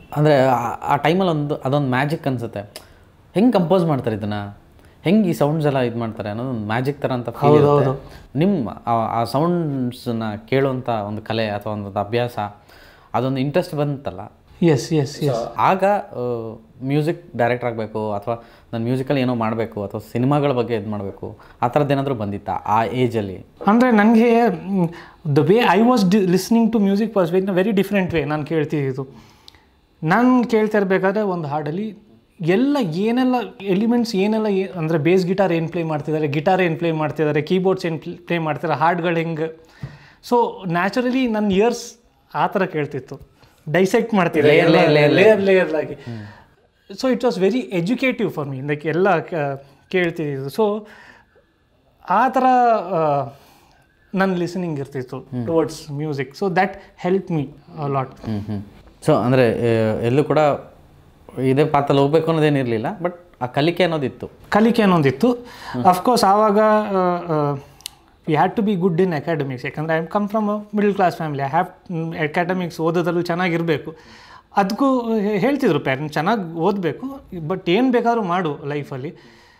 ಅಂದರೆ ಆ ಟೈಮಲ್ಲಿ ಒಂದು ಅದೊಂದು ಮ್ಯಾಜಿಕ್ ಅನಿಸುತ್ತೆ ಹೆಂಗೆ ಕಂಪೋಸ್ ಮಾಡ್ತಾರೆ ಇದನ್ನು ಹೆಂಗೆ ಈ ಸೌಂಡ್ಸ್ ಎಲ್ಲ ಇದು ಮಾಡ್ತಾರೆ ಅನ್ನೋದು ಒಂದು ಮ್ಯಾಜಿಕ್ ಥರ ಅಂತ ಫೀಲ್ ಇರುತ್ತೆ ನಿಮ್ಮ ಆ- ಆ ಸೌಂಡ್ಸನ್ನ ಕೇಳುವಂಥ ಒಂದು ಕಲೆ ಅಥವಾ ಒಂದು ಅಭ್ಯಾಸ ಅದೊಂದು ಇಂಟ್ರೆಸ್ಟ್ ಬಂತಲ್ಲ ಎಸ್ ಎಸ್ ಎಸ್ ಆಗ ಮ್ಯೂಸಿಕ್ ಡೈರೆಕ್ಟರ್ ಆಗಬೇಕು ಅಥವಾ ನಾನು ಮ್ಯೂಸಿಕಲ್ಲಿ ಏನೋ ಮಾಡಬೇಕು ಅಥವಾ ಸಿನಿಮಾಗಳ ಬಗ್ಗೆ ಇದು ಮಾಡಬೇಕು ಆ ಥರದ್ದು ಏನಾದರೂ ಬಂದಿತ್ತಾ ಆ ಏಜಲ್ಲಿ ಅಂದರೆ ನನಗೆ ದ ವೇ ಐ ವಾಸ್ ಡಿ listening to music was very very different way ನಾನು ಕೇಳ್ತಿದ್ದು ನಾನು ಕೇಳ್ತಾ ಇರಬೇಕಾದ್ರೆ ಒಂದು ಹಾಡಲ್ಲಿ ಎಲ್ಲ ಏನೆಲ್ಲ ಎಲಿಮೆಂಟ್ಸ್ ಏನೆಲ್ಲ ಏ ಅಂದರೆ ಬೇಸ್ ಗಿಟಾರ್ ಏನು ಪ್ಲೇ ಮಾಡ್ತಿದ್ದಾರೆ ಗಿಟಾರ್ ಏನು ಪ್ಲೇ ಮಾಡ್ತಿದ್ದಾರೆ ಕೀಬೋರ್ಡ್ಸ್ ಏನು ಪ್ಲೇ ಮಾಡ್ತಿದ್ದಾರೆ ಹಾಡುಗಳು ಹೆಂಗೆ ಸೊ ನ್ಯಾಚುರಲಿ ನನ್ನ ಇಯರ್ಸ್ ಆ ಥರ ಕೇಳ್ತಿತ್ತು ಡೈಸೆಕ್ಟ್ ಮಾಡ್ತಿದ್ದೆ ಲೇಯರ್ ಲೇಯರ್ ಆಗಿ so it was very educative for me like ಎಲ್ಲ ಕ- ಕೇಳ್ತಿದ್ದು ಸೊ ಆ ಥರ ನನ್ನ ಲಿಸನಿಂಗ್ ಇರ್ತಿತ್ತು towards music so that help me lot ಹ್ಞೂ ಹ್ಞೂ ಸೊ ಅಂದರೆ ಎಲ್ಲೂ ಕೂಡ ಇದೇ ಪಾತ್ರದಲ್ಲಿ ಹೋಗ್ಬೇಕು ಅನ್ನೋದೇನಿರಲಿಲ್ಲ ಬಟ್ ಆ ಕಲಿಕೆ ಅನ್ನೋದಿತ್ತು ಕಲಿಕೆ ಅನ್ನೊಂದಿತ್ತು ಅಫ್ಕೋರ್ಸ್ ಆವಾಗ we had to be good in academics ಯಾಕಂದರೆ I come from middle class family I have academics ಓದೋದ್ರಲ್ಲೂ ಚೆನ್ನಾಗಿರಬೇಕು ಅದಕ್ಕೂ ಹೇಳ್ತಿದ್ರು ಪ್ಯಾರೆಂಟ್ಸ್ ಚೆನ್ನಾಗಿ ಓದಬೇಕು ಬಟ್ ಏನು ಬೇಕಾದ್ರೂ ಮಾಡು ಲೈಫಲ್ಲಿ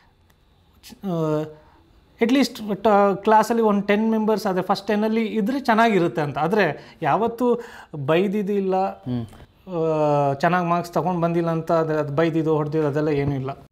ಅಟ್ಲೀಸ್ಟ್ ಕ್ಲಾಸಲ್ಲಿ ಒಂದು ಟೆನ್ ಮೆಂಬರ್ಸ್ ಅದೇ ಫಸ್ಟ್ ಟೆನ್ನಲ್ಲಿ ಇದ್ದರೆ ಚೆನ್ನಾಗಿರುತ್ತೆ ಅಂತ ಆದರೆ ಯಾವತ್ತೂ ಬೈದಿದ್ದಿಲ್ಲ ಚೆನ್ನಾಗಿ ಮಾರ್ಕ್ಸ್ ತೊಗೊಂಡು ಬಂದಿಲ್ಲ ಅಂತ ಅದು ಅದು ಬೈದಿದ್ದು ಹೊಡೆದಿದ್ದು ಅದೆಲ್ಲ ಏನೂ ಇಲ್ಲ